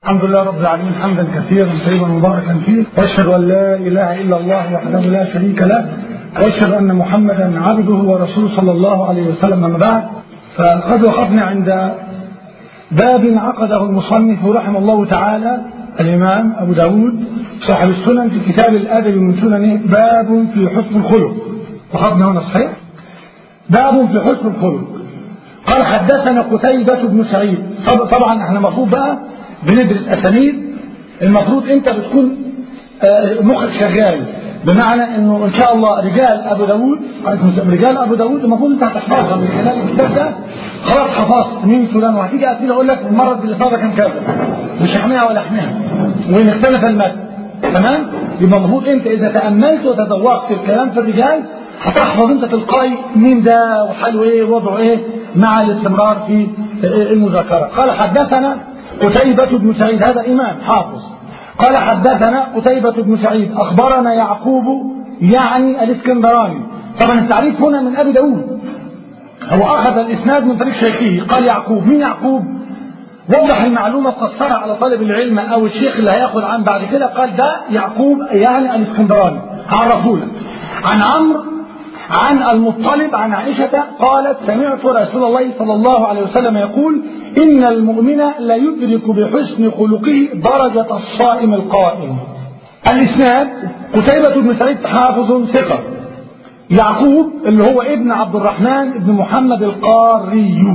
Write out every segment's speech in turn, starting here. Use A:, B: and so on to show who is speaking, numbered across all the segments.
A: الحمد لله رب العالمين حمدا كثيرا طيبا مباركا فيه واشهد ان لا اله الا الله وحده لا شريك له واشهد ان محمدا عبده ورسوله صلى الله عليه وسلم اما بعد فقد وقفنا عند باب عقده المصنف رحمه الله تعالى الامام ابو داود صاحب السنن في كتاب الادب من سننه باب في حسن الخلق وقفنا هنا صحيح باب في حسن الخلق قال حدثنا قتيبة بن سعيد طبعا احنا المفروض بقى بندرس اسانيد المفروض انت بتكون مخك شغال بمعنى انه ان شاء الله رجال ابو داود رجال ابو داود المفروض انت هتحفظها من خلال الكتاب ده خلاص حفظت مين فلان وهتيجي اسئله اقول لك المرض بالاصابه كان كذا مش احميها ولا احميها وان اختلف المد تمام يبقى المفروض انت اذا تاملت وتذوقت في الكلام في الرجال هتحفظ انت تلقائي مين ده وحاله ايه وضعه ايه مع الاستمرار في المذاكره قال حدثنا قتيبة بن سعيد هذا إمام حافظ قال حدثنا قتيبة بن سعيد أخبرنا يعقوب يعني الإسكندراني طبعا التعريف هنا من أبي داود هو أخذ الإسناد من طريق شيخه قال يعقوب مين يعقوب وضح المعلومة قصرها على طالب العلم أو الشيخ اللي هياخد عن بعد كده قال ده يعقوب يعني الإسكندراني عرفوا لك عن عمرو عن المطلب عن عائشة قالت سمعت رسول الله صلى الله عليه وسلم يقول إن المؤمن لا يدرك بحسن خلقه درجة الصائم القائم الإسناد قتيبة بن سعيد حافظ ثقة يعقوب اللي هو ابن عبد الرحمن ابن محمد القاري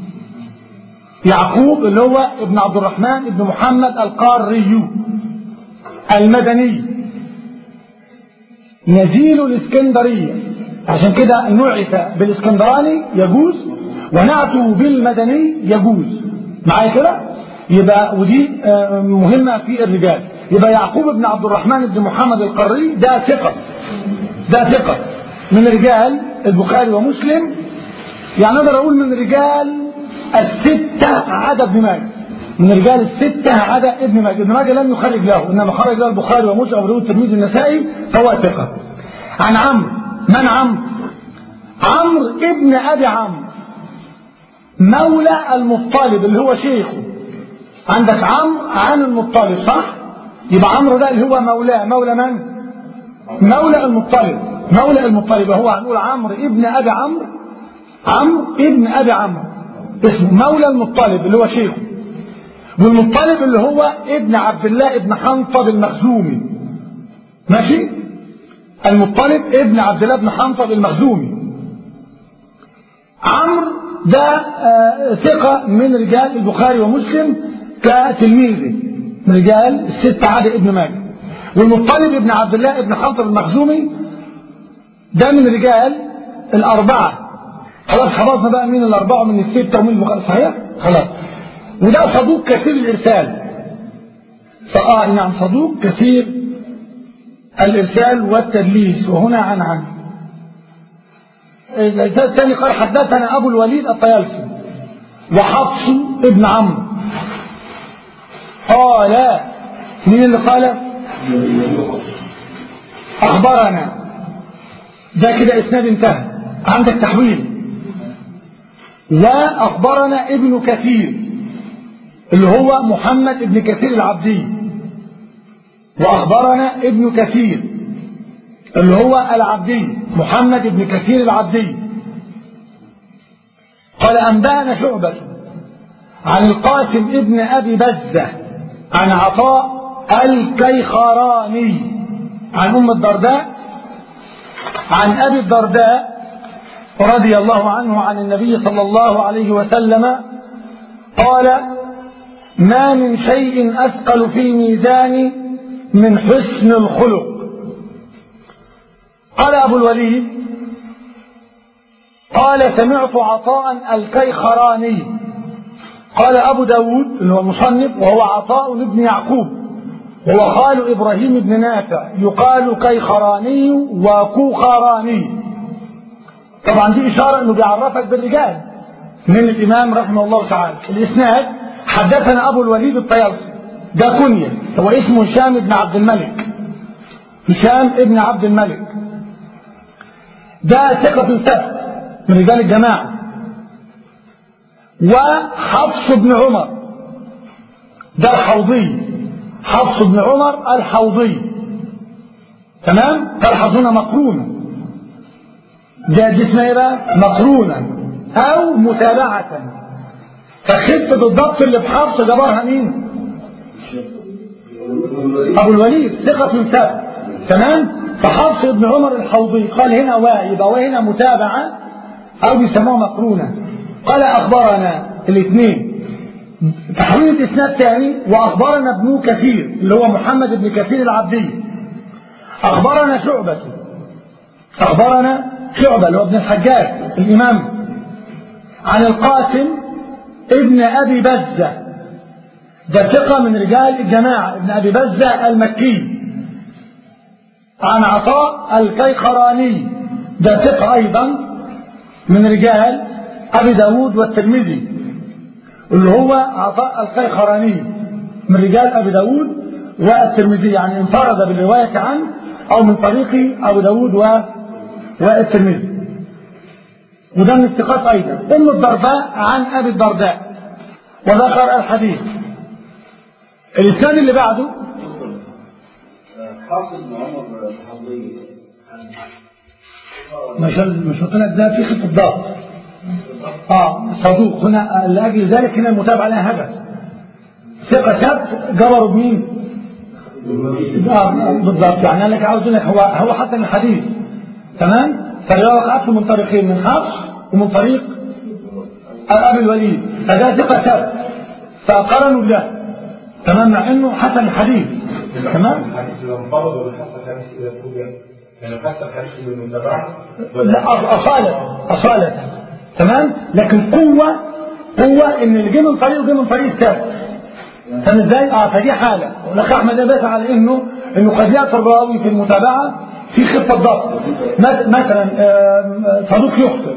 A: يعقوب اللي هو ابن عبد الرحمن ابن محمد القاري المدني نزيل الإسكندرية عشان كده نعت بالاسكندراني يجوز ونعته بالمدني يجوز معايا كده يبقى ودي مهمة في الرجال يبقى يعقوب بن عبد الرحمن بن محمد القري ده ثقة ده ثقة من رجال البخاري ومسلم يعني اقدر اقول من رجال الستة عدا ابن ماجه من رجال الستة عدا ابن ماجه ابن ماجه لم يخرج له انما خرج له البخاري ومسلم وابو داود الترمذي النسائي فهو ثقة عن عمرو من عمرو عمرو ابن ابي عمرو مولى المطلب اللي هو شيخه عندك عمرو عن المطلب صح يبقى عمرو ده اللي هو مولاه مولى من مولى المطلب مولى المطلب هو هنقول عمرو ابن ابي عمرو عمرو ابن ابي عمرو اسمه مولى المطلب اللي هو شيخه والمطلب اللي هو ابن عبد الله ابن حنطب المخزومي ماشي المطلب ابن عبد الله بن حنطب المخزومي عمرو ده آه ثقة من رجال البخاري ومسلم كتلميذه من رجال الستة عادة ابن ماجه والمطلب ابن عبد الله ابن حنطب المخزومي ده من رجال الأربعة خلاص حفظنا بقى مين الأربعة من الستة ومن البخاري صحيح؟ خلاص وده صدوق كثير الإرسال اه نعم صدوق كثير الإرسال والتدليس وهنا عن عن الإرسال الثاني قال حدثنا أبو الوليد الطيالسي وحفص ابن عمرو قال مين اللي قال أخبرنا ده كده إسناد انتهى عندك تحويل وأخبرنا ابن كثير اللي هو محمد ابن كثير العبدي وأخبرنا ابن كثير اللي هو العبدي محمد ابن كثير العبدي قال أنبأنا شعبة عن القاسم ابن أبي بزة عن عطاء الكيخراني عن أم الدرداء عن أبي الدرداء رضي الله عنه عن النبي صلى الله عليه وسلم قال ما من شيء أثقل في الميزان من حسن الخلق قال أبو الوليد قال سمعت عطاء الكيخراني قال أبو داود اللي هو المصنف وهو عطاء بن يعقوب وهو خال إبراهيم بن نافع يقال كيخراني وكوخراني طبعا دي إشارة أنه بيعرفك بالرجال من الإمام رحمه الله تعالى الإسناد حدثنا أبو الوليد الطيالسي ده كنية هو اسمه هشام بن عبد الملك هشام ابن عبد الملك ده ثقة ثبت من رجال الجماعة وحفص بن عمر ده الحوضي حفص بن عمر الحوضي تمام تلحظ هنا مقرونة ده دي اسمها ايه بقى مقرونة او متابعة فخفة الضبط اللي بحفص جبرها مين ابو الوليد ثقة ثابت تمام فحفص بن عمر الحوضي قال هنا واء يبقى وهنا متابعة او بيسموها مقرونة قال اخبرنا الاثنين تحويل الاسناد ثاني واخبرنا ابن كثير اللي هو محمد بن كثير العبدي اخبرنا شعبة اخبرنا شعبة اللي هو ابن الحجاج الامام عن القاسم ابن ابي بزة ده ثقة من رجال الجماعة ابن ابي بزة المكي عن عطاء الكيخراني ده ثقة ايضا من رجال ابي داود والترمذي اللي هو عطاء الخيخراني من رجال أبي داود والترمذي يعني انفرد بالرواية عنه أو من طريق أبو داود و... والترمذي وده من الثقات أيضا أم الدرداء عن أبي الدرداء وذكر الحديث الإسناد اللي بعده
B: حاصل بن عمر الحضري
A: مش مش قلت لك ده في خطة ضغط اه صدوق هنا لاجل ذلك هنا المتابعه لها هدف ثقه ثبت جبروا بمين؟ آه بالضبط يعني انا لك عاوز اقول لك هو هو حتى من الحديث تمام؟ فالروايه وقعت من طريقين من حفص ومن طريق ابي الوليد فده ثقه ثبت فقرنوا له تمام مع انه حسن الحديث تمام؟
C: الحديث اذا انفرد ولا حسن الحديث اذا فوجئ يعني حسن الحديث بالمتابعه
A: لا أص- أصالة أصالة تمام لكن قوة قوة إن اللي جه من طريق وجه من طريق الثالث فاهم ازاي؟ اه فدي حالة والأخ أحمد بات على إنه إنه قد يأتي الراوي في المتابعة في خفة ضبط مث- مثلا آم، صدوق يخطئ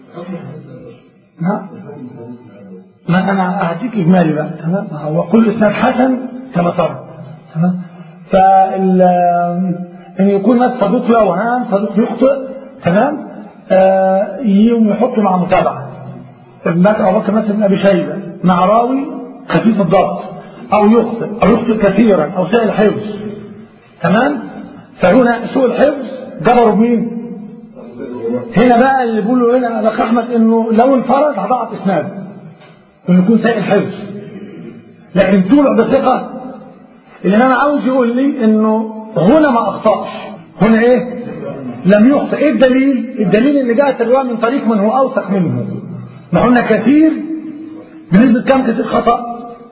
A: نعم ما أنا هديك إجمالي بقى تمام هو كل إسناد حسن كما ترى تمام فال ان يكون مثلا صدوق له اوهام صدوق يخطئ تمام آه يوم يحطه مع متابعه مثلا ابو بكر مثلا بن ابي شيبه مع راوي خفيف الضبط او يخطئ او يخطئ كثيرا او سيء الحفظ تمام فهنا سوء الحفظ جبروا بمين هنا بقى اللي بيقولوا هنا الاخ احمد انه لو انفرد هضعف اسناده انه يكون سيء الحفظ لكن طول بثقه اللي انا عاوز يقول لي انه هنا ما اخطاش هنا ايه لم يخطئ ايه الدليل الدليل ان جاءت الروايه من طريق من هو اوثق منه ما قلنا كثير بنسبه كام كثير خطا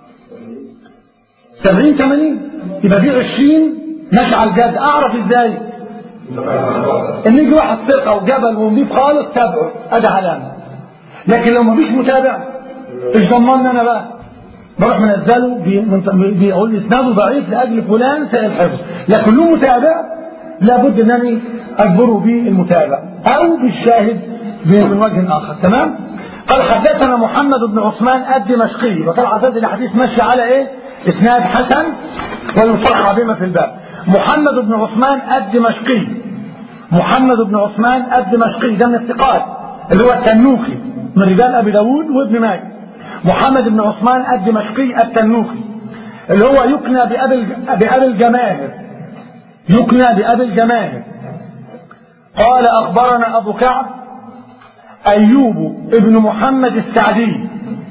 A: 70 80 يبقى في 20 ماشي على الجد اعرف ازاي ان يجي واحد ثقه وجبل ونضيف خالص تابعه ادي علامه لكن لو مفيش متابع ايش ضمني انا بقى بروح منزله بي- من- بيقول اسناده ضعيف لاجل فلان سائل الحفظ لكن له متابع لابد انني اجبره بالمتابع او بالشاهد من وجه اخر تمام قال حدثنا محمد بن عثمان الدمشقي وطبعا هذا الحديث ماشي على ايه اسناد حسن ويصرح بما في الباب محمد بن عثمان الدمشقي محمد بن عثمان الدمشقي ده من الثقات اللي هو التنوخي من رجال ابي داود وابن ماجه محمد بن عثمان الدمشقي التنوخي اللي هو يكنى بأبي الج- بأبي الجماهر يكنى بأبي الجماهر قال أخبرنا أبو كعب أيوب ابن محمد السعدي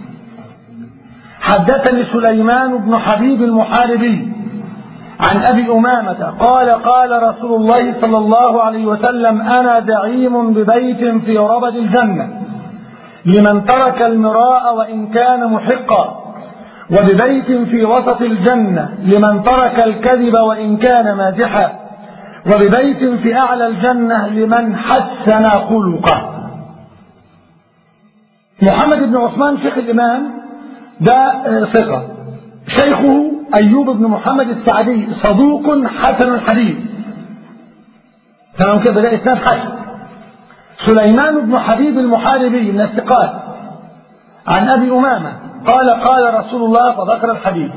A: حدثني سليمان بن حبيب المحاربي عن أبي أمامة قال قال رسول الله صلى الله عليه وسلم أنا زعيم ببيت في ربد الجنة لمن ترك المراء وإن كان محقا وببيت في وسط الجنة لمن ترك الكذب وإن كان مازحا وببيت في أعلى الجنة لمن حسن خلقه محمد بن عثمان شيخ الإمام ده آه، ثقة شيخه أيوب بن محمد السعدي صدوق حسن الحديث تمام كده ده إسناد حسن سليمان بن حبيب المحاربي من الثقات عن أبي أمامة قال قال رسول الله فذكر الحديث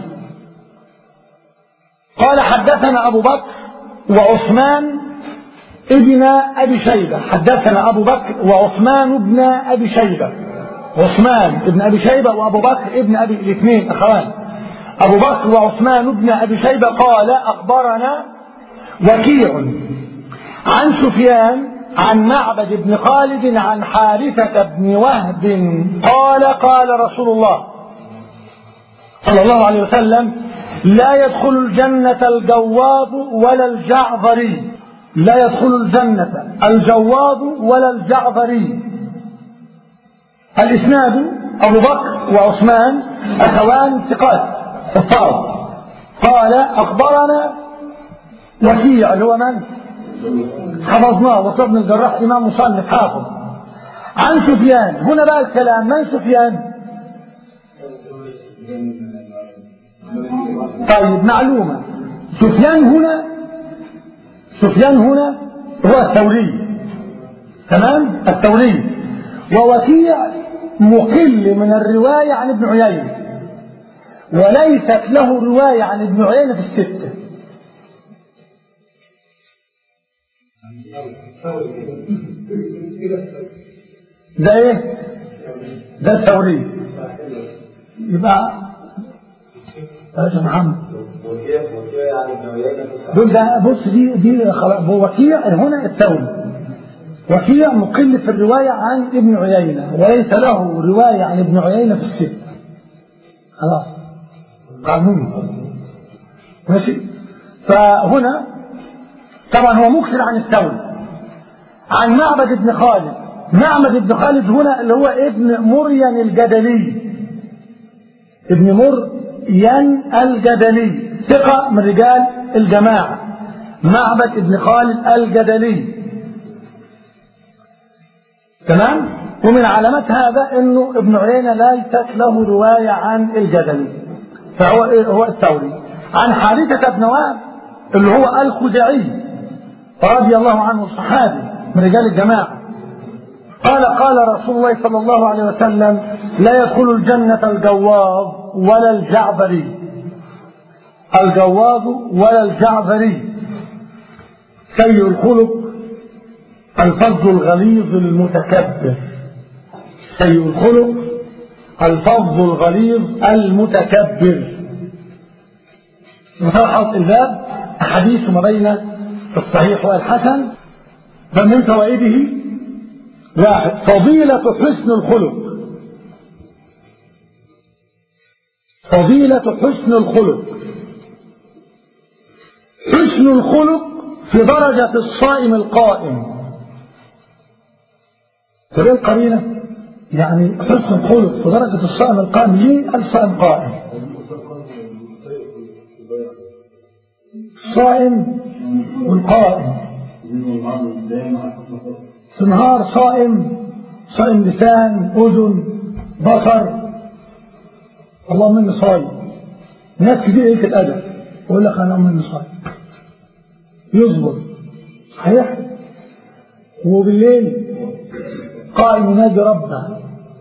A: قال حدثنا أبو بكر وعثمان ابن أبي شيبة حدثنا أبو بكر وعثمان ابن أبي شيبة عثمان ابن أبي شيبة وأبو بكر ابن أبي الاثنين أخوان أبو بكر وعثمان بن أبي شيبة قال أخبرنا وكيع عن سفيان عن معبد بن خالد عن حارثة بن وهب قال قال رسول الله صلى الله عليه وسلم لا يدخل الجنة الجواب ولا الجعفري لا يدخل الجنة الجواب ولا الجعفري الإسناد أبو بكر وعثمان أخوان ثقات الطرب قال أخبرنا وكيع اللي هو من؟ حفظناه وكيع بن الجراح إمام مصنف حافظ عن سفيان هنا بقى الكلام من سفيان؟ طيب معلومة سفيان هنا سفيان هنا هو الثوري تمام الثوري ووكيع مقل من الرواية عن ابن عيينة وليست له رواية عن ابن عيينة في الستة ده ايه ده الثوري يبقى يا محمد
B: وكيف وكيف يعني ابن عيينة في
A: دول ده بص دي دي خلاص هو وكيع هنا الثوري وكيع مقل في الرواية عن ابن عيينة وليس له رواية عن ابن عيينة في الست خلاص قانوني ماشي فهنا طبعا هو مكثر عن الثوري عن معبد بن خالد معبد بن خالد هنا اللي هو ابن مريم الجدلي ابن مريم الجدلي ثقة من رجال الجماعة معبد ابن خالد الجدلي تمام ومن علامات هذا انه ابن عيينة ليست له رواية عن الجدلي فهو إيه؟ هو الثوري عن حارثة بن وهب اللي هو الخزاعي رضي الله عنه الصحابي من رجال الجماعة قال قال رسول الله صلى الله عليه وسلم لا يدخل الجنة الجواظ ولا الجعبري الجواظ ولا الجعبري سيء الخلق الفظ الغليظ المتكبر سيء الخلق الفظ الغليظ المتكبر مصحف الباب أحاديث ما بين الصحيح والحسن فمن فوائده واحد فضيلة حسن الخلق فضيلة حسن الخلق حسن الخلق في درجة الصائم القائم فليه القرينة يعني حسن الخلق في درجة الصائم القائم ليه الصائم قائم الصائم والقائم في النهار صائم صائم لسان أذن بصر اللهم اني صايم ناس كتير ايه الادب يقول لك انا اني صايم يصبر صحيح وبالليل قائم ينادي ربه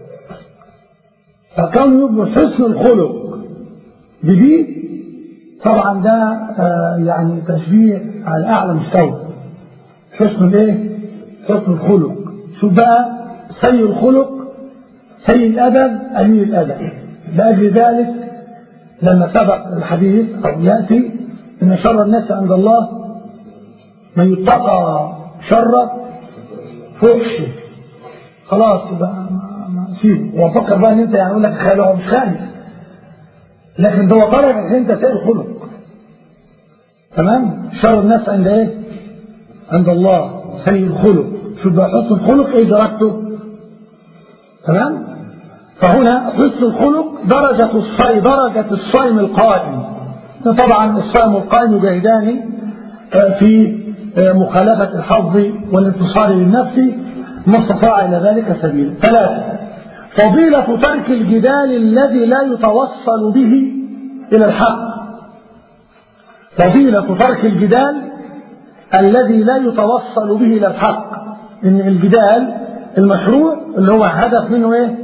A: فكون يبقى حسن الخلق بدي طبعا ده آه يعني تشبيه على اعلى مستوى حسن الايه حسن الخلق شوف بقى سيء الخلق سيء الادب قليل الادب لاجل ذلك لما سبق الحديث او ياتي ان شر الناس عند الله من يتقى شر فحشه خلاص يبقى سيبه وفكر بقى ان انت يعني يقول لك خايف هو مش خايف لكن ده هو طالب ان انت سيء الخلق تمام شر الناس عند ايه عند الله سيء الخلق شوف بقى حسن الخلق ايه درجته تمام فهنا حسن الخلق درجة الصائم درجة الصائم القائم طبعا الصائم القائم يجاهدان في مخالفة الحظ والانتصار للنفس ما استطاع إلى ذلك سبيلا ثلاثة فضيلة ترك الجدال الذي لا يتوصل به إلى الحق فضيلة ترك الجدال الذي لا يتوصل به إلى الحق إن الجدال المشروع اللي هو هدف منه إيه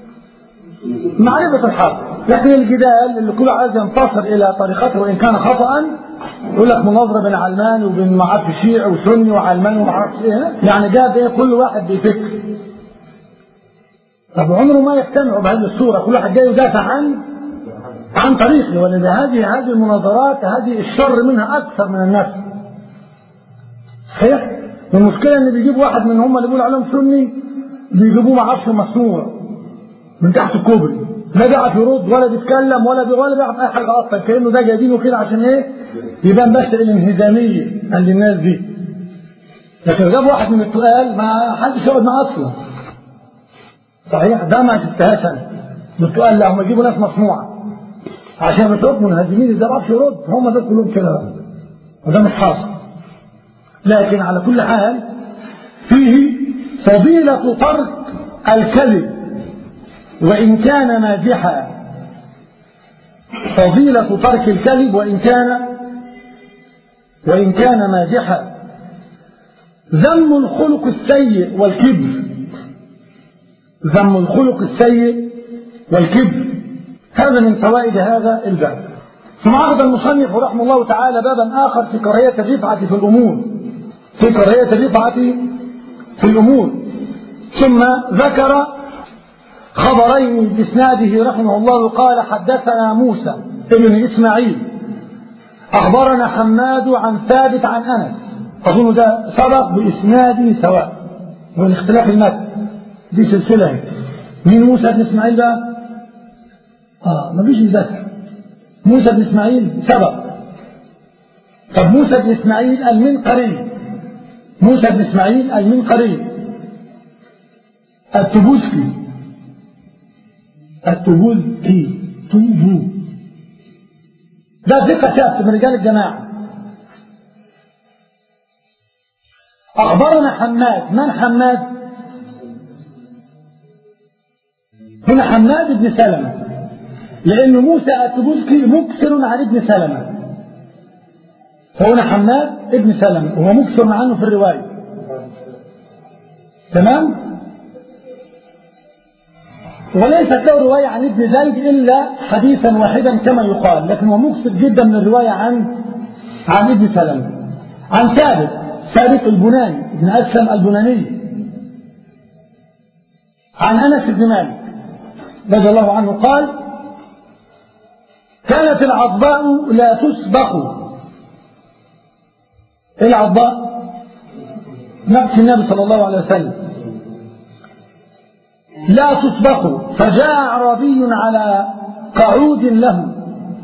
A: معرفة الحق لكن الجدال اللي كله عايز ينتصر إلى طريقته وإن كان خطأ يقول لك مناظرة بين علماني وبين معرفة شيعي وسني وعلماني ومعرفة إيه يعني جاب إيه كل واحد بيفكر طب عمره ما يجتمعوا بهذه الصورة كل واحد جاي يدافع عن عن طريقي ولذا هذه هذه المناظرات هذه الشر منها أكثر من النفع صحيح؟ والمشكلة إن بيجيب واحد من هم اللي بيقولوا عليهم سني بيجيبوه معرفش مصنوع من تحت الكوبري لا بيعرف يرد ولا بيتكلم ولا بي ولا بيعرف اي حاجه اصلا كانه ده جايبينه كده عشان ايه؟ يبان بس الانهزاميه عند الناس دي. لكن جاب واحد من التقال ما حدش يقعد معاه اصلا. صحيح ده ما شفتهاش انا. من التقال لا هم يجيبوا ناس مصنوعه. عشان مش منهزمين ازاي ما يرد هم دول كلهم كده وده مش حاصل. لكن على كل حال فيه فضيلة ترك الكذب وإن كان مازحا فضيلة ترك الكذب وإن كان وإن كان مازحا ذم الخلق السيء والكبر ذم الخلق السيء والكبر هذا من فوائد هذا الباب ثم عقد المصنف رحمه الله تعالى بابا آخر في كراهية الرفعة في الأمور في كراهية الرفعة في الأمور ثم ذكر خبرين بإسناده رحمه الله قال حدثنا موسى ابن إسماعيل أخبرنا حماد عن ثابت عن أنس أظن ده سبق بإسناد سواء من اختلاف المتن دي سلسلة مين موسى بن إسماعيل بقى؟ آه ما فيش يذكر موسى بن إسماعيل سبق طب موسى بن إسماعيل المنقري موسى بن إسماعيل المنقري التبوسكي التبوذكي توبو ده ثقة ثابت من رجال الجماعة أخبرنا حماد من حماد هنا حماد بن سلمة لأن موسى التبوذكي مكسر عن ابن سلمة فهنا حماد ابن سلمة وهو مكسر عنه في الرواية تمام وليست له رواية عن ابن زيد إلا حديثا واحدا كما يقال لكن هو مكسر جدا من الرواية عن عن ابن سلمة عن ثابت ثابت البناني ابن أسلم البناني عن أنس بن مالك رضي الله عنه قال كانت العضباء لا تسبق ايه العضباء نفس النبي صلى الله عليه وسلم لا تسبق فجاء أعرابي على قعود له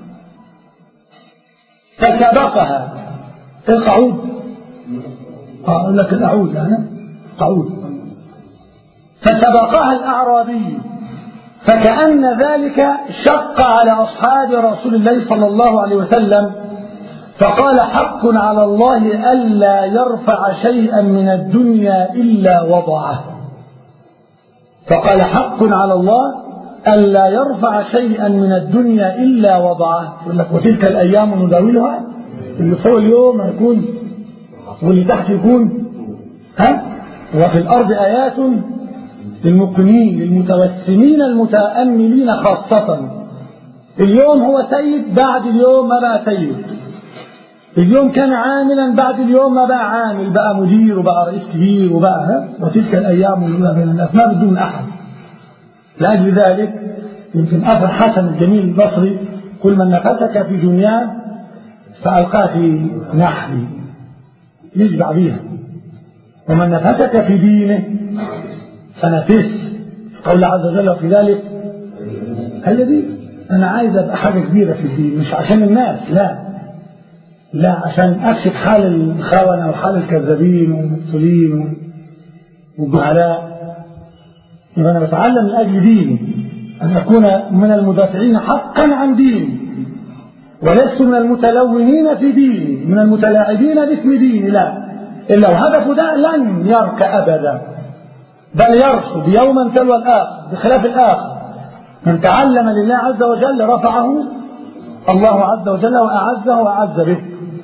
A: فسبقها القعود أقول لك الأعود يعني قعود فسبقها الأعرابي فكأن ذلك شق على أصحاب رسول الله صلى الله عليه وسلم فقال حق على الله ألا يرفع شيئا من الدنيا إلا وضعه فقال حق على الله ألا يرفع شيئا من الدنيا إلا وضعه يقول لك وتلك الأيام نداولها اللي فوق اليوم هيكون واللي تحت يكون ها وفي الأرض آيات للمقيمين للمتوسمين المتأملين خاصة اليوم هو سيد بعد اليوم ما بقى سيد اليوم كان عاملا بعد اليوم ما بقى عامل بقى مدير وبقى رئيس كبير وبقى ها وتلك الايام نولها بين الناس ما بدون احد لاجل ذلك يمكن اثر حسن الجميل البصري كل من نفسك في دنياه فالقاه في نحله يشبع بيها ومن نفسك في دينه فنفس قول عز وجل في ذلك هي دي انا عايز ابقى حاجه كبيره في الدين مش عشان الناس لا لا عشان اكشف حال الخونه وحال الكذابين والمبطلين والجهلاء يبقى انا بتعلم من اجل ديني ان اكون من المدافعين حقا عن ديني ولست من المتلونين في ديني من المتلاعبين باسم ديني لا الا وهدفه ده لن يرك ابدا بل يرصد يوما تلو الاخر بخلاف الاخر من تعلم لله عز وجل رفعه الله عز وجل واعزه واعز به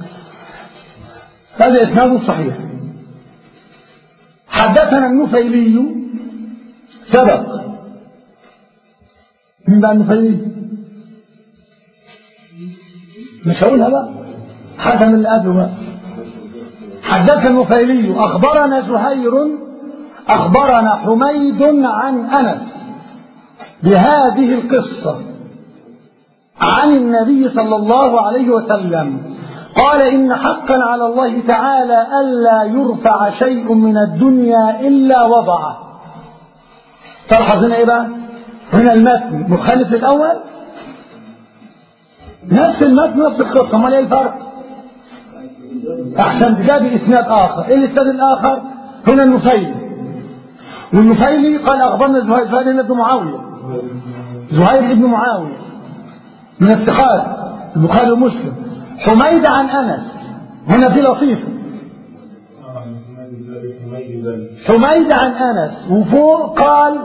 A: هذا إسناد صحيح حدثنا النفيلي سبق من بقى النفيلي مش هقولها بقى حسن من اللي قبله بقى حدثنا النفيلي أخبرنا زهير أخبرنا حميد عن أنس بهذه القصة عن النبي صلى الله عليه وسلم قال إن حقا على الله تعالى ألا يرفع شيء من الدنيا إلا وضعه تلحظ هنا إيه بقى؟ هنا المتن مخالف للأول نفس المتن نفس القصة امال ايه الفرق؟ أحسن جاء بإسناد آخر إيه الإسناد الآخر؟ هنا النفيلي والنفيلي قال أخبرنا زهير زهير بن معاوية زهير بن معاوية من الثقات البخاري ومسلم حميد عن أنس هنا في لطيفة حميد عن أنس وفوق قال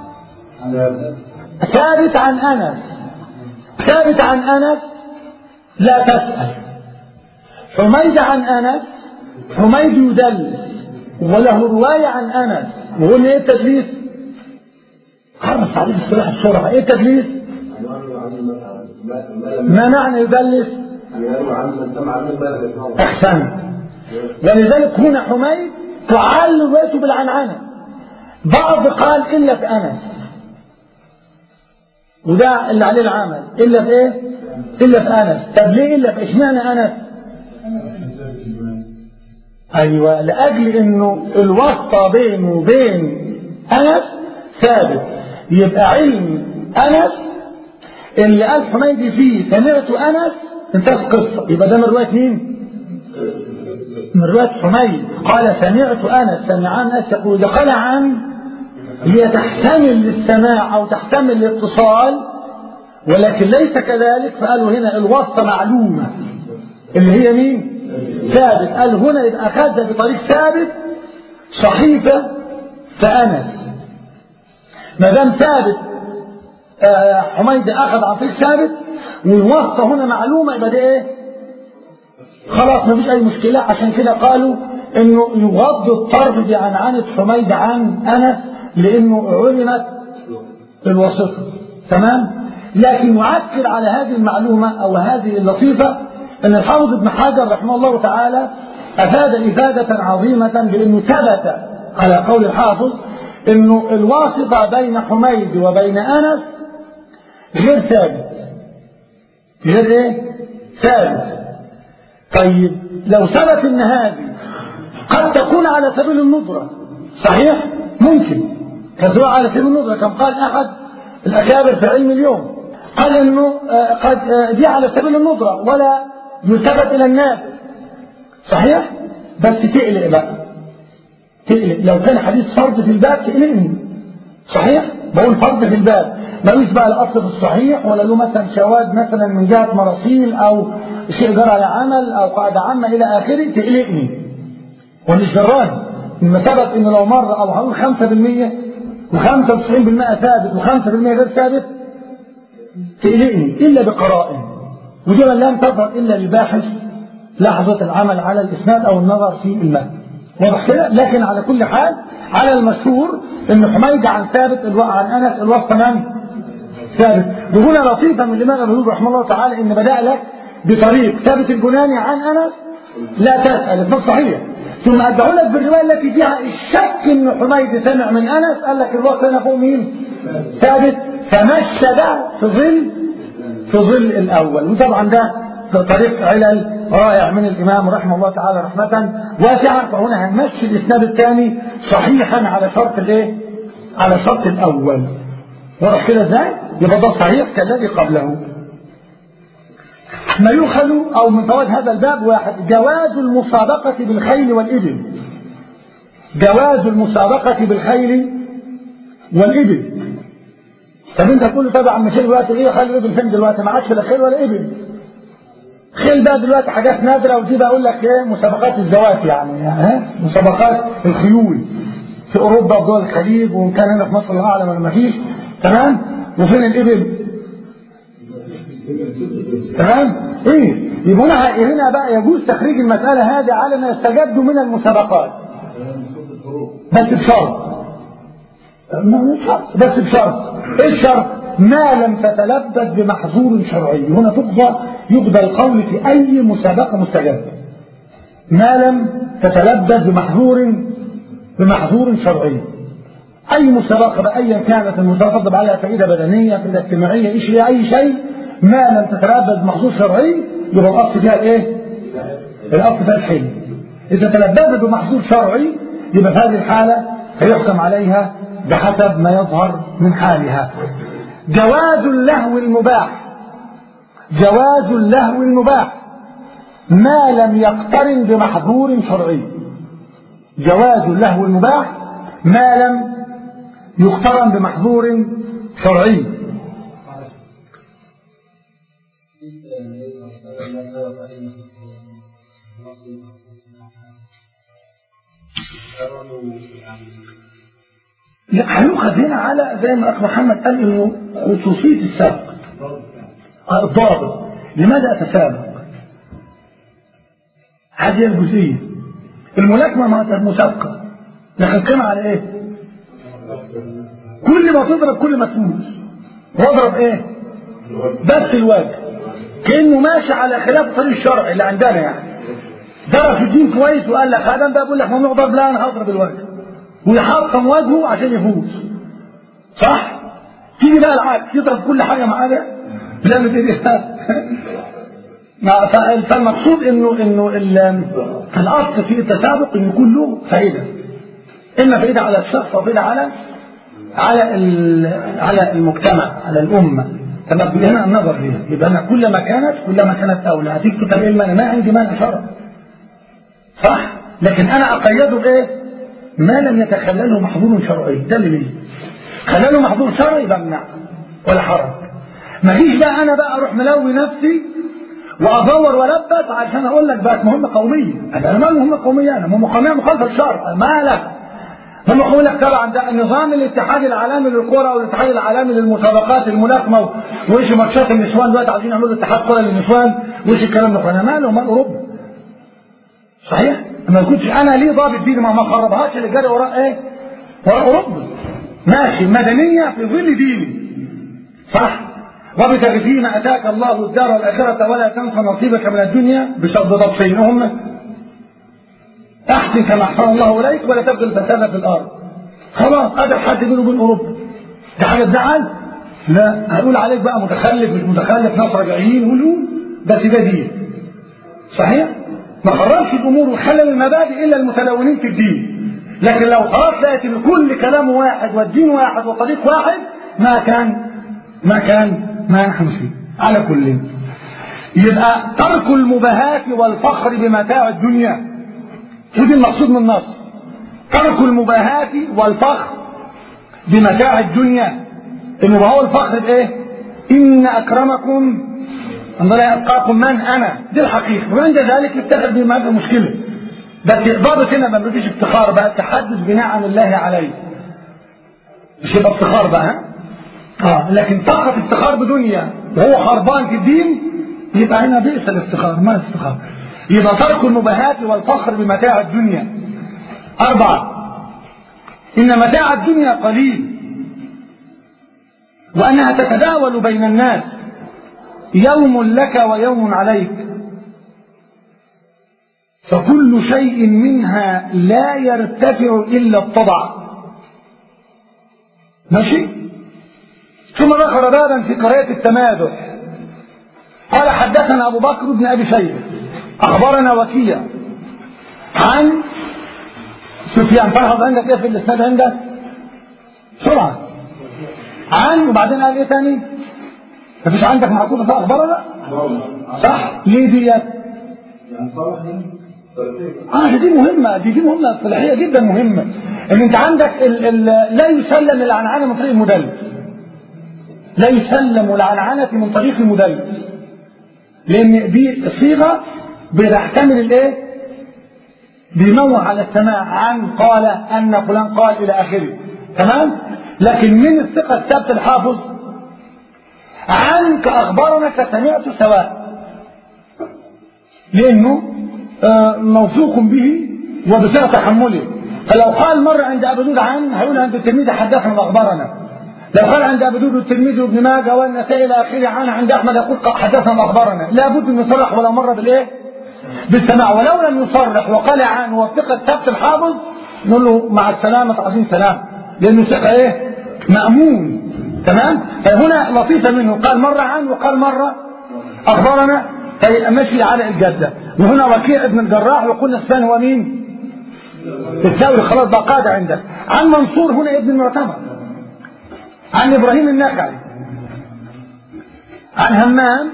A: ثابت عن أنس ثابت عن أنس لا تسأل حميد عن أنس حميد يدلس وله رواية عن أنس وقلنا إيه التدليس؟ عرف عليك الصلاح بسرعة إيه التدليس؟ ما معنى يدلس؟ أحسن ولذلك هنا حميد تعل روايته بالعنعنة بعض قال إلا في أنس وده اللي عليه العمل إلا في إيه؟ إلا في أنس طب ليه إلا في إشمعنى أنس؟ أيوة لأجل إنه الواسطة بينه وبين أنس ثابت يبقى علم أنس اللي قال حميدي فيه سمعت أنس انتهت القصة يبقى ده من رواية مين؟ من رواية حميد قال سمعت أنس سمع أنس يقول إذا قال عن هي تحتمل للسماع أو تحتمل الاتصال ولكن ليس كذلك فقالوا هنا الواسطة معلومة اللي هي مين؟ ثابت قال هنا يبقى أخذها بطريق ثابت صحيفة فأنس ما دام ثابت آه حميد أخذ عن طريق ثابت والواسطة هنا معلومة يبقى ده إيه؟ خلاص ما فيش أي مشكلة عشان كده قالوا إنه يغض الطرف بعنعنة حميد عن أنس لأنه علمت الواسطة تمام؟ لكن يؤكد على هذه المعلومة أو هذه اللطيفة أن الحافظ ابن حجر رحمه الله تعالى أفاد إفادة عظيمة بأنه ثبت على قول الحافظ أنه الواسطة بين حميد وبين أنس غير ثابت غير إيه؟ ثابت طيب لو ثبت أن هذه قد تكون على سبيل الندرة صحيح؟ ممكن كذلك على سبيل الندرة كما قال أحد الأكابر في علم اليوم قال أنه قد دي على سبيل الندرة ولا يلتفت إلى الناس صحيح؟ بس تقلق بقى تقلق لو كان حديث فرض في الباب تقلقني صحيح؟ بقول فرض في الباب ملوش بقى الأصل في الصحيح ولا له مثلا شواذ مثلا من جهة مراسيل أو شيء جرى على عمل أو قاعدة عامة إلى آخره تقلقني ومش جراني لما ثبت إنه لو مرة أو هقول 5% و95% ثابت و5% غير ثابت تقلقني إلا بقرائن ودي لم تظهر إلا للباحث لحظة العمل على الإسناد أو النظر في المتن واضح كده لكن على كل حال على المشهور ان حميد عن ثابت الو... عن انس الوسط من ثابت وهنا لطيفه من الامام ابو رحمه الله تعالى ان بدا لك بطريق ثابت البناني عن انس لا تسال اسمه صحيح ثم ادعو لك بالروايه التي فيها الشك ان حميد سمع من انس قال لك الوقت هنا فوق مين؟ ثابت فمشى ده في ظل في ظل الاول وطبعا ده طريق علل رائع من الامام رحمه الله تعالى رحمه واسعه فهنا هنمشي الاسناد الثاني صحيحا على شرط الايه؟ على شرط الاول واضح كده ازاي؟ يبقى ده صحيح كالذي قبله ما يؤخذ او من فوائد هذا الباب واحد جواز المسابقه بالخيل والابل جواز المسابقه بالخيل والابل طب انت تقول لي طبعا مش دلوقتي ايه خلي الابل فين دلوقتي ما عادش لا خيل ولا ابل خيل بقى دلوقتي حاجات نادره ودي بقول لك ايه مسابقات الزواج يعني ها مسابقات الخيول في اوروبا وفي دول الخليج وان كان هنا في مصر الله اعلم ولا ما فيش تمام وفين الابل تمام ايه يبقى هنا هنا بقى يجوز تخريج المساله هذه على ما يستجد من المسابقات بس بشرط بس بشرط ايه الشرط ما لم تتلبس بمحظور شرعي هنا تقضى يقضى القول في اي مسابقه مستجده ما لم تتلبس بمحظور بمحظور شرعي اي مسابقه بايا كانت المسابقه تطلب عليها فائده بدنيه فائده اجتماعيه ايش اي شيء ما لم تتلبس بمحظور شرعي يبقى الاصل فيها الايه الاصل فيها الحل اذا تلبست بمحظور شرعي يبقى في هذه الحاله هيحكم عليها بحسب ما يظهر من حالها جواز اللهو المباح جواز اللهو المباح ما لم يقترن بمحظور شرعي جواز اللهو المباح ما لم يقترن بمحظور شرعي لا هيؤخذ هنا على زي ما اخ محمد قال انه خصوصيه السابق الضابط لماذا اتسابق هذه الجزئيه الملاكمه ما مسابقه لكن قيمه على ايه كل ما تضرب كل ما تفوز واضرب ايه بس الواجب كانه ماشي على خلاف الطريق الشرعي اللي عندنا يعني درس الدين كويس وقال لك هذا بقى بيقول لك ممنوع ضرب لا انا هضرب الواجب ويحطم وجهه عشان يفوز صح تيجي بقى العكس يضرب كل حاجه ما عدا بيعمل ايه فالمقصود انه انه الاصل في التسابق انه يكون له فائده اما فائده على الشخص او فائده على على على المجتمع على الامه فما هنا النظر ليها يبقى انا كلما كانت كلما كانت اولى هتيجي تكتب ايه المانع ما عندي مانع شرع صح لكن انا اقيده بايه ما لم يتخلله محظور شرعي ده اللي ليه خلله محظور شرعي بمنع ولا حرج ما فيش بقى انا بقى اروح ملوي نفسي وادور والبس عشان اقول لك بقت مهمه قوميه انا ما مهمه قوميه انا مهمه قوميه مخالفه للشرع ما لك هم يقول لك تبع ده نظام الاتحاد العالمي للكره والاتحاد العالمي للمسابقات الملاكمه وايش ماتشات النسوان دلوقتي عايزين يعملوا اتحاد كره للنسوان وايش الكلام ده انا ماله مال اوروبا صحيح ما كنتش انا ليه ضابط ديني ما ما خربهاش اللي جاري وراء ايه وراء اوروبا ماشي مدنيه في ظل ديني صح وابتغ فيما اتاك الله الدار الاخره ولا تنس نصيبك من الدنيا بشرط ضبطين هم احسن كما احسن الله اليك ولا تبغي الفساد في الارض خلاص قادر حد بينه وبين اوروبا ده حاجه تزعل لا هنقول عليك بقى متخلف مش متخلف ناس راجعين ونقول بس ده دين صحيح ما خرجش الامور وخلل المبادئ الا المتلونين في الدين لكن لو خلاص لقيت ان كل كلام واحد والدين واحد وطريق واحد ما كان ما كان ما نحن فيه على كل يبقى ترك المباهات والفخر بمتاع الدنيا ودي المقصود من النص ترك المباهات والفخر بمتاع الدنيا المباهاة والفخر بايه ان اكرمكم عند الله يتقاكم من انا دي الحقيقه وعند ذلك يتخذ دي ما مشكله بس ضابط هنا ما فيش افتخار بقى تحدث بنعم الله عليه مش يبقى افتخار بقى ها اه لكن فقط افتخار بدنيا وهو خربان في الدين يبقى هنا بئس الافتخار ما الافتخار يبقى ترك المباهات والفخر بمتاع الدنيا أربعة إن متاع الدنيا قليل وأنها تتداول بين الناس يوم لك ويوم عليك فكل شيء منها لا يرتفع إلا الطبع ماشي ثم ذكر بابا في قراءة التمادح قال حدثنا أبو بكر بن أبي شيبة أخبرنا وكيع عن سفيان تلاحظ عندك إيه في الإسناد عندك؟ سرعة عن وبعدين قال إيه تاني؟ مفيش عندك معطوفة في أخبارنا؟ صح؟ ليه ديت؟
C: يعني صالح
A: اه دي مهمة دي دي مهمة اصطلاحية جدا مهمة ان انت عندك ال ال لا يسلم العنعنة من طريق المدلس لا يسلم العنعنة من طريق المدلس لان دي صيغة بتحتمل الايه بينوع على السماع عن قال ان فلان قال الى اخره تمام لكن من الثقة الثابت الحافظ عنك اخبرنا كسمعت سواء لانه موثوق به وبصيغه تحمله فلو قال مره عند ابي داود عن هيقول عند الترمذي حدثنا واخبرنا لو قال عند ابي داود والترمذي وابن ماجه والنسائي الى اخره عن عند احمد يقول حدثنا واخبرنا لابد ان يصرح ولا مره بالايه؟ بالسماع ولو لم يصرح وقال عن وثقه ثبت الحافظ نقول له مع السلامه عظيم سلام لانه ثقه ايه؟ مامون تمام فهنا لطيفة منه قال مرة عن وقال مرة أخبرنا فمشي على الجدة وهنا وكيع ابن الجراح وقلنا الثاني هو مين الثوري خلاص بقى قاعدة عندك عن منصور هنا ابن المعتمر عن إبراهيم النخعي عن همام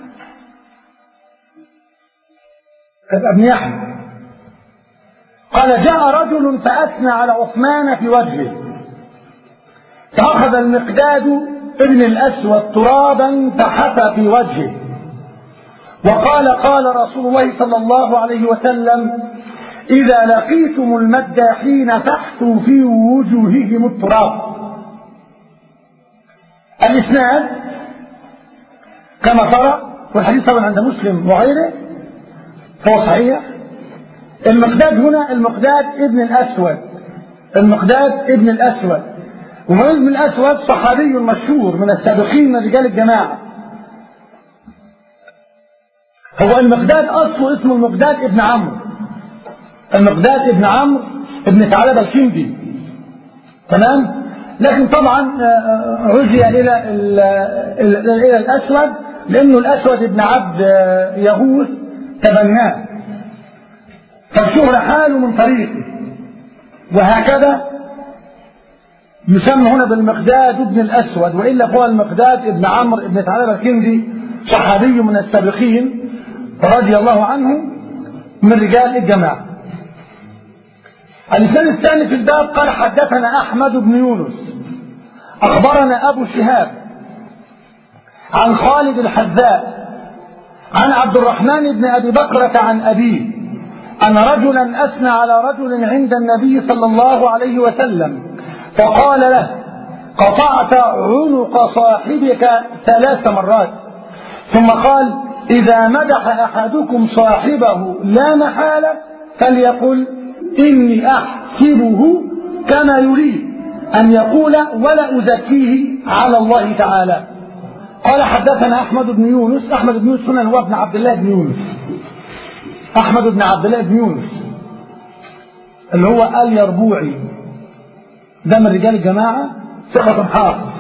A: ابن يحيى قال جاء رجل فأثنى على عثمان في وجهه فأخذ المقداد ابن الأسود ترابا فحفى في وجهه وقال قال رسول الله صلى الله عليه وسلم إذا لقيتم المداحين فاحثوا في وجوههم التراب الإسناد كما ترى والحديث طبعا عند مسلم وغيره فهو صحيح المقداد هنا المقداد ابن الأسود المقداد ابن الأسود ومعاذ بن الأسود صحابي مشهور من السابقين من رجال الجماعة هو المقداد أصله اسمه المقداد ابن عمرو المقداد ابن عمرو ابن ثعلبة الكندي تمام لكن طبعا عزي إلى إلى الأسود لأنه الأسود ابن عبد يغوث تبناه فالشهر حاله من طريقه وهكذا يسمى هنا بالمقداد ابن الأسود وإلا فهو المقداد ابن عمرو ابن ثعلبة الكندي صحابي من السابقين رضي الله عنه من رجال الجماعة اللسان الثاني في الباب قال حدثنا أحمد بن يونس أخبرنا أبو شهاب عن خالد الحذاء عن عبد الرحمن بن أبي بكرة عن أبيه أن رجلا أثنى على رجل عند النبي صلى الله عليه وسلم فقال له قطعت عنق صاحبك ثلاث مرات ثم قال إذا مدح أحدكم صاحبه لا محالة فليقل إني أحسبه كما يريد أن يقول ولا أزكيه على الله تعالى قال حدثنا أحمد بن يونس أحمد بن يونس هنا هو ابن عبد الله بن يونس أحمد بن عبد الله بن يونس اللي هو اليربوعي ده من رجال الجماعة ثقة حافظ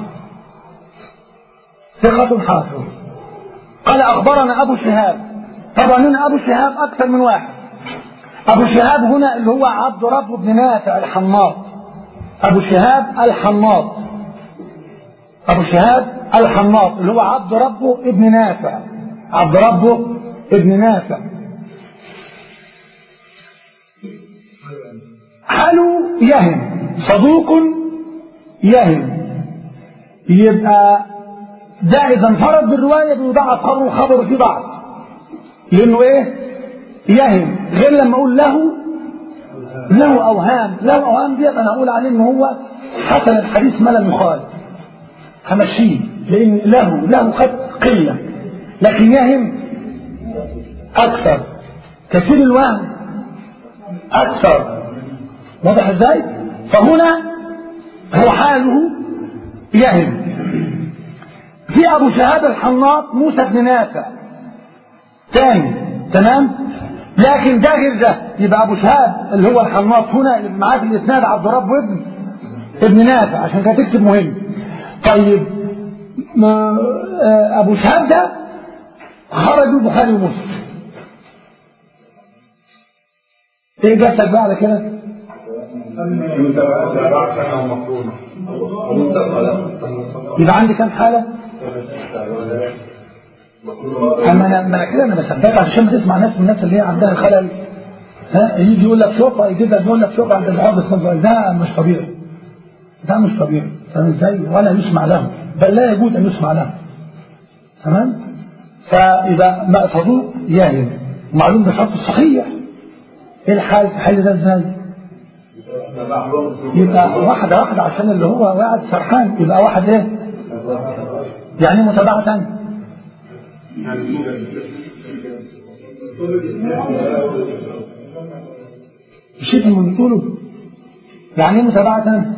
A: ثقة حافظ قال أخبرنا أبو شهاب طبعا هنا أبو شهاب أكثر من واحد أبو شهاب هنا اللي هو عبد رب بن نافع الحماط أبو شهاب الحماط أبو شهاب الحماط اللي هو عبد ربه ابن نافع عبد ربه ابن نافع حلو يهم صدوق يهم يبقى ده إذا انفرد بالرواية بيضاعف خبره خبره في ضعف لأنه إيه؟ يهم غير لما أقول له له أوهام له أوهام ديت أنا أقول عليه إن هو حسن الحديث ما لم يخالف همشيه لأن له له قد قلة لكن يهم أكثر كثير الوهم أكثر واضح ازاي؟ فهنا هو حاله يهم في أبو شهاب الحناط موسى بن نافع ثاني تمام لكن ده غير ده يبقى أبو شهاب اللي هو الحناط هنا اللي معاه في الإسناد عبد رب ابن ابن نافع عشان كده تكتب مهم طيب ما أبو شهاب ده خرج البخاري ومسلم ايه جابتك بقى على كده؟ يبقى عندي كام حالة؟ اما انا ما كده انا بثبتها عشان ما تسمع ناس من الناس اللي هي عندها خلل ها يجي يقول لك شوف يجيب لك يقول لك شوف عند الحافظ ده مش طبيعي ده مش طبيعي فاهم ازاي؟ ولا يسمع له بل لا يجوز ان يسمع له تمام؟ فيبقى ما صدوق يهم معلوم ده شرط صحيح ايه الحال في حل ده ازاي؟ يبقى واحدة واحدة عشان اللي هو قاعد سرحان يبقى واحد ايه؟ يعني متابعة ثانية الشيء اللي بتقوله يعني ايه متابعة ثانية؟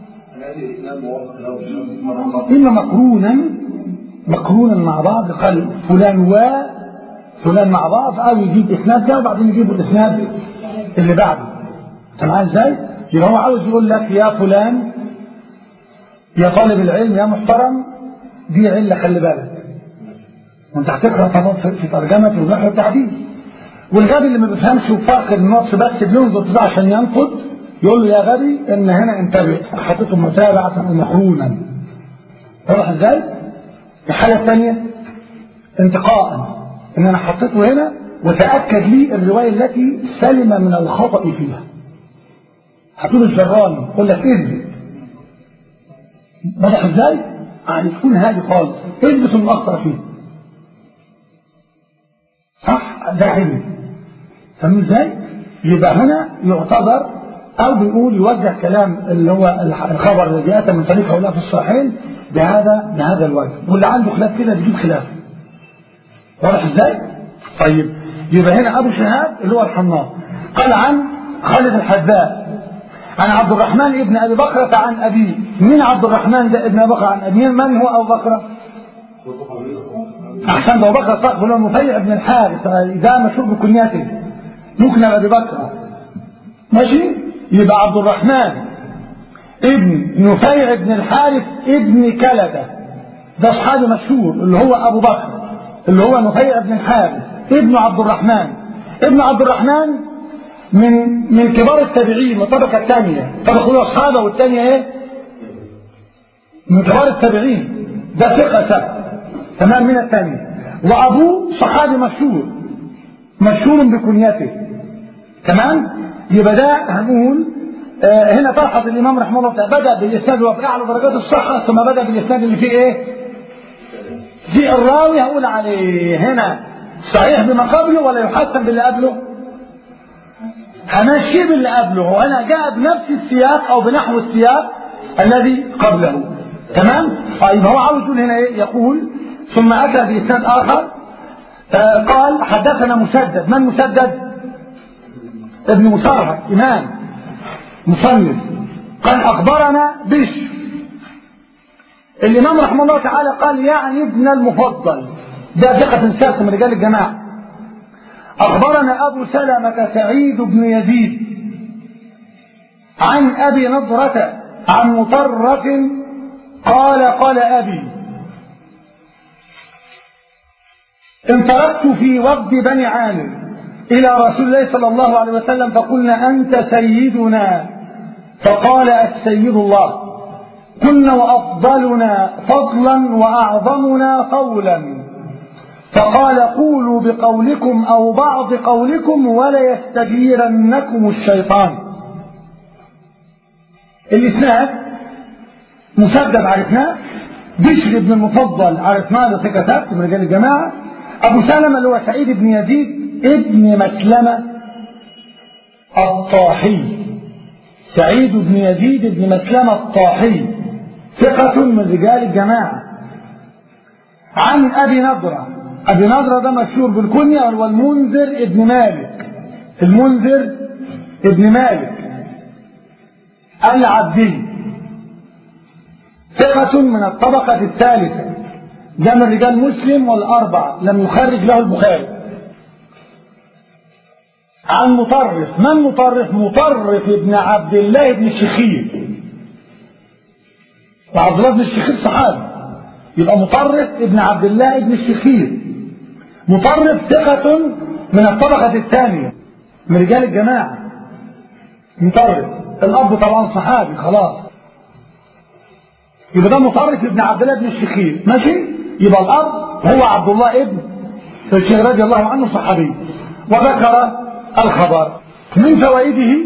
A: إما مقرونا مقرونا مع بعض قال فلان و فلان مع بعض أو يجيب إسناد ده وبعدين يجيب الإسناد اللي بعده أنت معايا إزاي؟ يبقى هو عاوز يقول لك يا فلان يا طالب العلم يا محترم دي علة خلي بالك وانت هتقرا طبعا في ترجمة الوضوح والتعديل والغبي اللي ما بيفهمش وفاقد النص بس بينظر كده عشان ينقد يقول له يا غبي ان هنا انتبه حطيته متابعة ومقرونا واضح ازاي؟ الحالة الثانية انتقاء ان انا حطيته هنا وتأكد لي الرواية التي سلم من الخطأ فيها هتقول الزراني يقول لك اثبت واضح ازاي؟ يعني تكون هادي خالص اثبت انه اخطأ فيه صح ده علم فاهم ازاي؟ يبقى هنا يعتبر او بنقول يوجه كلام اللي هو الخبر الذي اتى من طريق هؤلاء في الصحيحين بهذا بهذا الوجه واللي عنده خلاف كده بيجيب خلاف واضح ازاي؟ طيب يبقى هنا ابو شهاب اللي هو الحناط قال عن خالد الحذاء عن عبد الرحمن ابن ابي بكرة عن ابيه مين عبد الرحمن ده ابن ابي بكر عن ابيه من هو ابو بكر احسن ابو بكر صاحب هو مفيع بن الحارث ده مشهور بكنيته ممكن ابي بكر ماشي يبقى عبد الرحمن ابن نفيع بن الحارث ابن كلدة ده صحابي مشهور اللي هو ابو بكر اللي هو نفيع بن الحارث ابن عبد الرحمن ابن عبد الرحمن من من كبار التابعين من الطبقة الثانية طبقة الأولى أصحابه والثانية إيه؟ من كبار التابعين ده ثقة سبت تمام من الثانية وأبوه صحابي مشهور مشهور بكنيته تمام يبقى ده هنقول آه هنا تلحظ الإمام رحمه الله تعالى بدأ بالإسناد وهو في أعلى درجات الصحة ثم بدأ بالإسناد اللي فيه إيه؟ في الراوي هقول عليه هنا صحيح بما قبله ولا يحسن باللي قبله؟ همشي باللي قبله هو انا جاء بنفس السياق او بنحو السياق الذي قبله تمام طيب هو عاوز يقول هنا ايه يقول ثم اتى باسناد اخر آه قال حدثنا مسدد من مسدد ابن مسرهد امام مصنف قال اخبرنا بشر الامام رحمه الله تعالى قال يعني ابن المفضل ده ثقة سلسة من رجال الجماعة أخبرنا أبو سلمة سعيد بن يزيد عن أبي نضرة عن مطرف قال قال أبي انطلقت في وفد بني عامر إلى رسول الله صلى الله عليه وسلم فقلنا أنت سيدنا فقال السيد الله كنا وأفضلنا فضلا وأعظمنا قولا فقال قولوا بقولكم أو بعض قولكم ولا يستجيرنكم الشيطان الإسناد مسدد عرفناه بشر بن المفضل عرفناه ده ثقة من رجال الجماعة أبو سلمة اللي هو سعيد بن يزيد ابن مسلمة الطاحي سعيد بن يزيد بن مسلمة الطاحي ثقة من رجال الجماعة عن أبي نضرة أبي نضرة ده مشهور بالكنية والمنذر ابن مالك المنذر ابن مالك العبدي ثقة من الطبقة الثالثة ده من رجال مسلم والأربعة لم يخرج له البخاري عن مطرف من مطرف مطرف ابن عبد الله بن الشخير وعبد الله بن الشخير صحابي يبقى مطرف ابن عبد الله بن الشخير مطرف ثقة من الطبقة الثانية من رجال الجماعة مطرف الأب طبعا صحابي خلاص يبقى ده مطرف ابن عبد الله بن الشخير ماشي يبقى الأب هو عبد الله ابن الشيخ رضي الله عنه صحابي وذكر الخبر من فوائده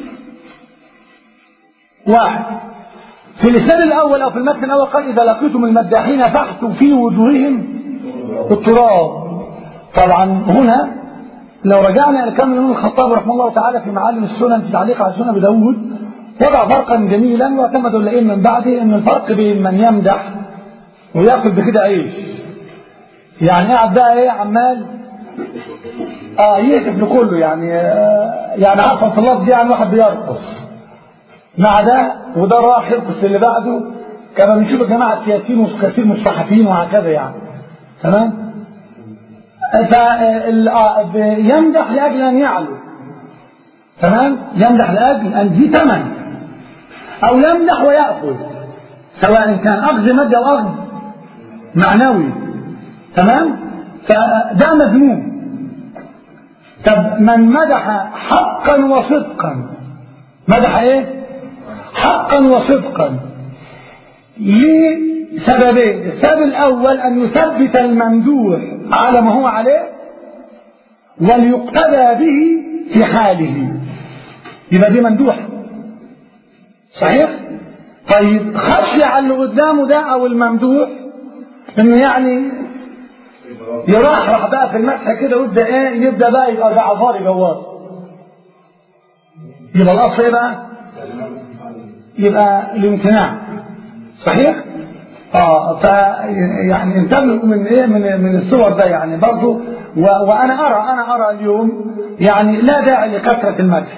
A: واحد في اللسان الأول أو في المتن الأول قال إذا لقيتم المداحين فاحتوا في وجوههم التراب طبعا هنا لو رجعنا إلى كلام الإمام الخطاب رحمه الله تعالى في معالم السنن في تعليق على سنن داوود وضع فرقا جميلا واعتمد الأئمة من بعده أن الفرق بين من يمدح ويأكل بكده عيش يعني قاعد بقى ايه عمال اه يهتف لكله يعني آه يعني عارفه في اللفظ دي يعني واحد بيرقص مع ده وده راح يرقص اللي بعده كما بنشوف الجماعه السياسيين وكثير من الصحفيين وهكذا يعني تمام يمدح لاجل ان يعلو تمام يمدح لاجل ان دي ثمن او يمدح وياخذ سواء كان أخذ مادي أو أخذ معنوي تمام فده مذموم طب من مدح حقا وصدقا مدح ايه حقا وصدقا لسببين السبب الاول ان يثبت الممدوح على ما هو عليه وليقتدى به في حاله يبقى دي ممدوح صحيح طيب خشي على اللي قدامه ده او الممدوح انه يعني يرحرح بقى في المسح كده ويبدا ايه يبدا بقى يبقى جعفاري جواز يبقى الاصل ايه بقى يبقى الامتناع صحيح اه ف يعني انتبهوا من ايه من من الصور ده يعني برضه و... وانا ارى انا ارى اليوم يعني لا داعي لكثره المدح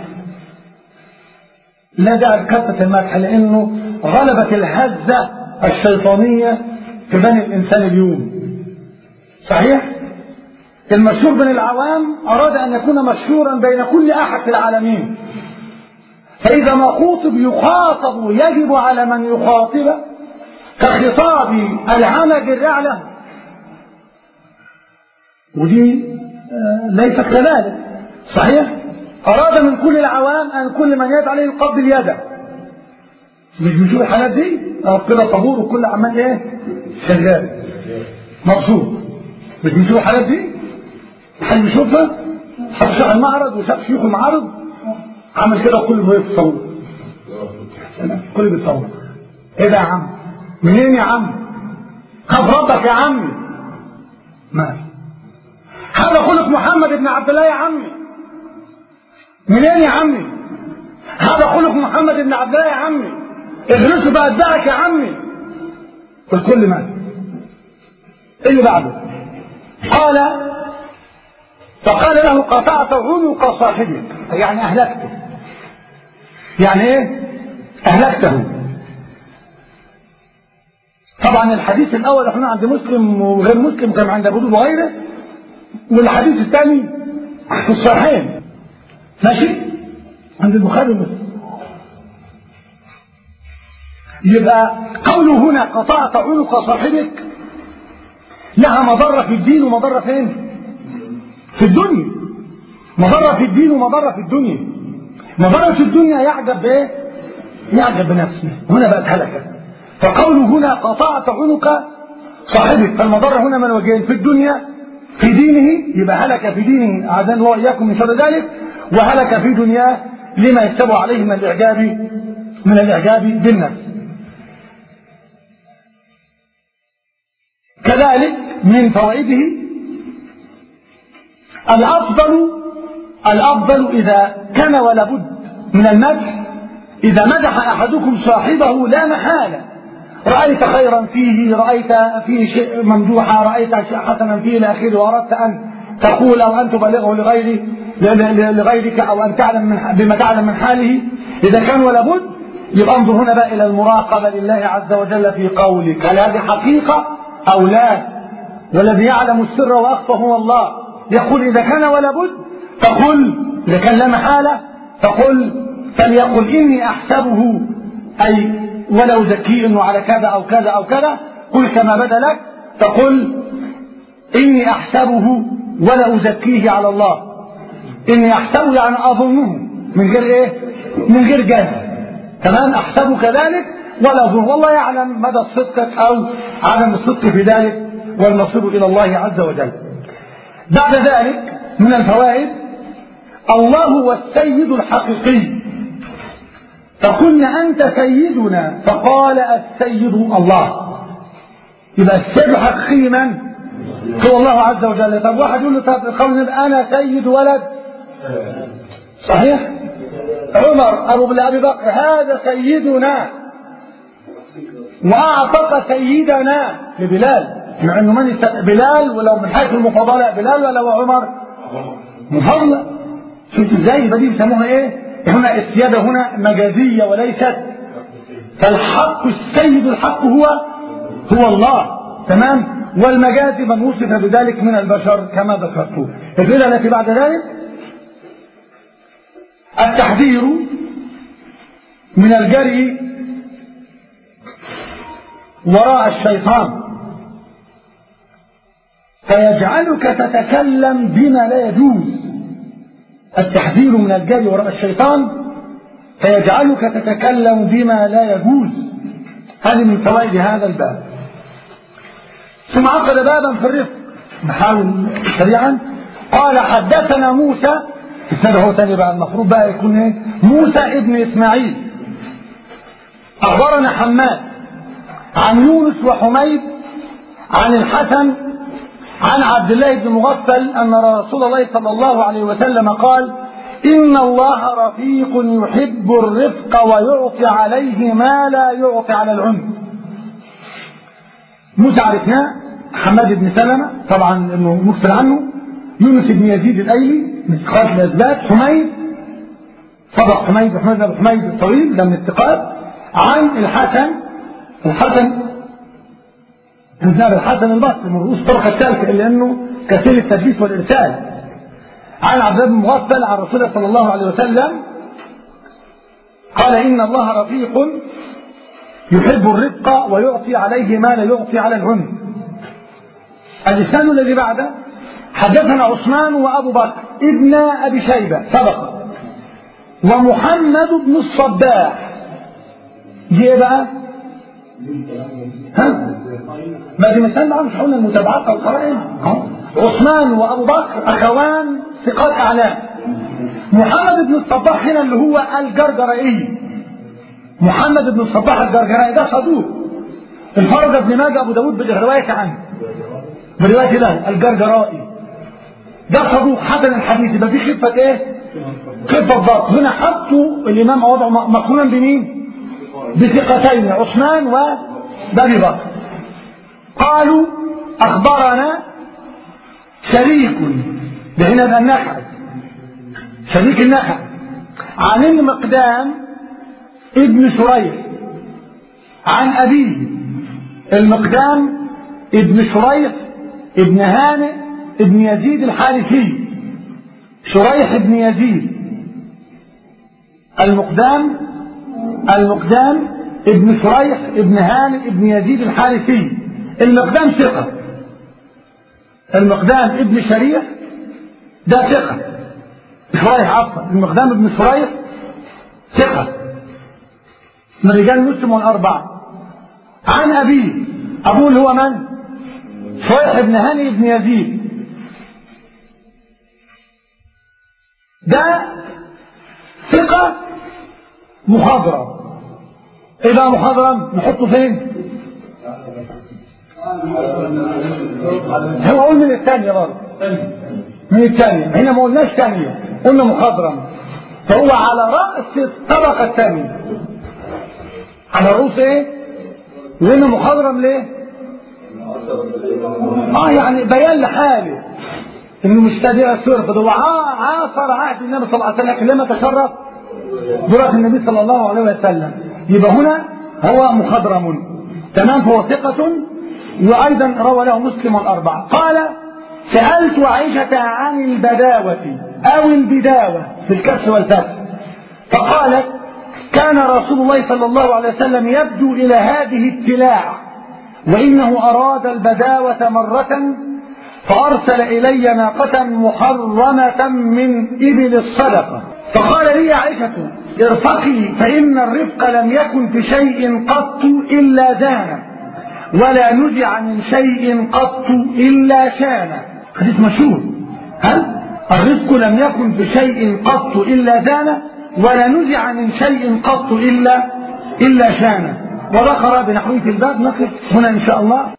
A: لا داعي لكثره المدح لانه غلبت الهزه الشيطانيه في بني الانسان اليوم صحيح المشهور بين العوام أراد أن يكون مشهورا بين كل أحد في العالمين فإذا ما خوطب يخاطب يجب على من يخاطب كخطاب العمد الرعلة ودي ليست كذلك صحيح أراد من كل العوام أن كل من يد عليه يقبل يده مش بنشوف الحالات دي كده طابور وكل عمال ايه شغال مبسوط مش بنشوف الحالات دي حد بيشوفها حد شاف المعرض وشاف شيوخ المعارض عمل كده كل ما يتصور كل بيتصور ايه ده يا عم منين يا عم خاف ربك يا عمي ما هذا خلق محمد بن عبد الله يا عمي منين يا عمي هذا خلق محمد بن عبد الله يا عمي ادرسوا بأتباعك يا عمي الكل مات ايه اللي بعده قال فقال له قطعت عنق صاحبك يعني اهلكته يعني ايه اهلكته طبعا الحديث الاول احنا عند مسلم وغير مسلم كان عند ابو داود وغيره والحديث الثاني في الصحيحين ماشي عند البخاري ومسلم يبقى قوله هنا قطعت عنق صاحبك لها مضرة في الدين ومضرة فين في الدنيا مضرة في الدين ومضرة في الدنيا مضرة في الدنيا يعجب بايه يعجب بنفسه هنا بقت هلكة فقوله هنا قطعت عنق صاحبك فالمضرة هنا من وجهين في الدنيا في دينه يبقى هلك في دينه أعاذنا الله وإياكم من شر ذلك وهلك في دنياه لما يتبع عليه من الإعجاب من الإعجاب بالنفس كذلك من فوائده الأفضل الأفضل إذا كان ولا بد من المدح إذا مدح أحدكم صاحبه لا محالة رأيت خيرا فيه رأيت فيه شيء ممدوحا رأيت شيء حسنا فيه إلى آخره وأردت أن تقول أو أن تبلغه لغير لغيرك أو أن تعلم من بما تعلم من حاله إذا كان ولا بد يبقى انظر هنا بقى إلى المراقبة لله عز وجل في قولك هل هذه حقيقة أو لا والذي يعلم السر وأخفى هو الله يقول إذا كان ولا بد فقل إذا كان لا محالة فقل فليقل إني أحسبه أي ولا أزكيه أنه على كذا أو كذا أو كذا قل كما بدا لك فقل إني أحسبه ولا أزكيه على الله إني أحسبه يعني أظنه من غير إيه من غير جهل تمام أحسبه كذلك ولا أظن والله يعلم مدى الصدق أو عدم الصدق في ذلك والمصير إلى الله عز وجل بعد ذلك من الفوائد الله هو السيد الحقيقي فقلنا أنت سيدنا فقال السيد الله يبقى السيد الحقيقي من؟ هو الله عز وجل طب واحد يقول له طب قول أنا سيد ولد صحيح؟ عمر أبو أبي بكر هذا سيدنا وأعتق سيدنا لبلال مع أنه من بلال ولو من حيث المفاضلة بلال ولا وعمر مفضلة شفت ازاي يبقى دي يسموها ايه هنا السيادة هنا مجازية وليست فالحق السيد الحق هو هو الله تمام والمجازي من وصف بذلك من البشر كما ذكرت الفئة التي بعد ذلك التحذير من الجري وراء الشيطان فيجعلك تتكلم بما لا يجوز التحذير من الجري وراء الشيطان فيجعلك تتكلم بما لا يجوز هذه من فوائد هذا الباب ثم عقد بابا في الرفق نحاول سريعا قال حدثنا موسى السنة هو تاني بقى المفروض بقى يكون ايه موسى ابن اسماعيل اخبرنا حماد عن يونس وحميد عن الحسن عن عبد الله بن مغفل ان رسول الله صلى الله عليه وسلم قال ان الله رفيق يحب الرفق ويعطي عليه ما لا يعطي على العنف موسى عرفناه حماد بن سلمة طبعا انه مكثر عنه يونس بن يزيد الايلي من ثقات الاسباب حميد صدق حميد حميد بن حميد الطويل ده من الثقات عن الحسن الحسن ابن الحسن البصري من رؤوس طرق الثالثة لانه كثير التدليس والارسال عن عبد الله بن مغفل عن رسول الله صلى الله عليه وسلم قال ان الله رفيق يحب الرفق ويعطي عليه ما لا يعطي على العنف الإسناد الذي بعده حدثنا عثمان وأبو بكر ابن أبي شيبة سبق ومحمد بن الصباح دي ايه بقى؟ ها؟ ما دي مثال بقى مش قلنا المتابعات او القرائن عثمان وابو بكر اخوان ثقات اعلام محمد بن الصباح هنا اللي هو الجرجرائي محمد بن الصباح الجرجرائي ده صدوق انفرد ابن ماجه ابو داود بالروايه عنه بروايه له الجرجرائي ده صدوق حسن الحديث يبقى في خفه ايه؟ خفه ضبط هنا حطوا الامام وضعه مقرونا بمين؟ بثقتين عثمان وبني بكر قالوا اخبرنا شريك بهنا النخعي شريك النخعي عن المقدام ابن شريح عن أبيه المقدام ابن شريح ابن هانئ ابن يزيد الحارثي شريح ابن يزيد المقدام المقدام ابن شريح ابن هانئ ابن يزيد الحارثي المقدام ثقة المقدام ابن شريح ده ثقة شريح عفوا المقدام ابن شريح ثقة من رجال مسلم والأربعة عن أبيه أبوه اللي هو من؟ شريح بن هاني بن يزيد ده ثقة مخضرم ايه بقى مخضرم نحطه فين هو قول من الثانية برضه من الثانية هنا ما قلناش ثانية قلنا مخضرم فهو على رأس الطبقة الثانية على رؤوس ايه وهنا مخضرم ليه اه يعني بيان لحاله انه مش تابع السورة فده عاصر عهد النبي صلى الله عليه وسلم لكن لما تشرف برأس النبي صلى الله عليه وسلم يبقى هنا هو مخضرم تمام فهو ثقة وأيضا روى له مسلم الأربعة قال سألت عائشة عن البداوة أو البداوة في الكسر والفتح فقالت كان رسول الله صلى الله عليه وسلم يبدو إلى هذه التلاع وإنه أراد البداوة مرة فأرسل إلي ناقة محرمة من إبل الصدقة فقال لي عائشة ارفقي فإن الرفق لم يكن في شيء قط إلا زانه ولا نزع من شيء قط إلا شانه حديث مشهور هل الرزق لم يكن في شيء قط إلا زانه ولا نزع من شيء قط إلا إلا شانه وذكر بنحوه في الباب نقف هنا إن شاء الله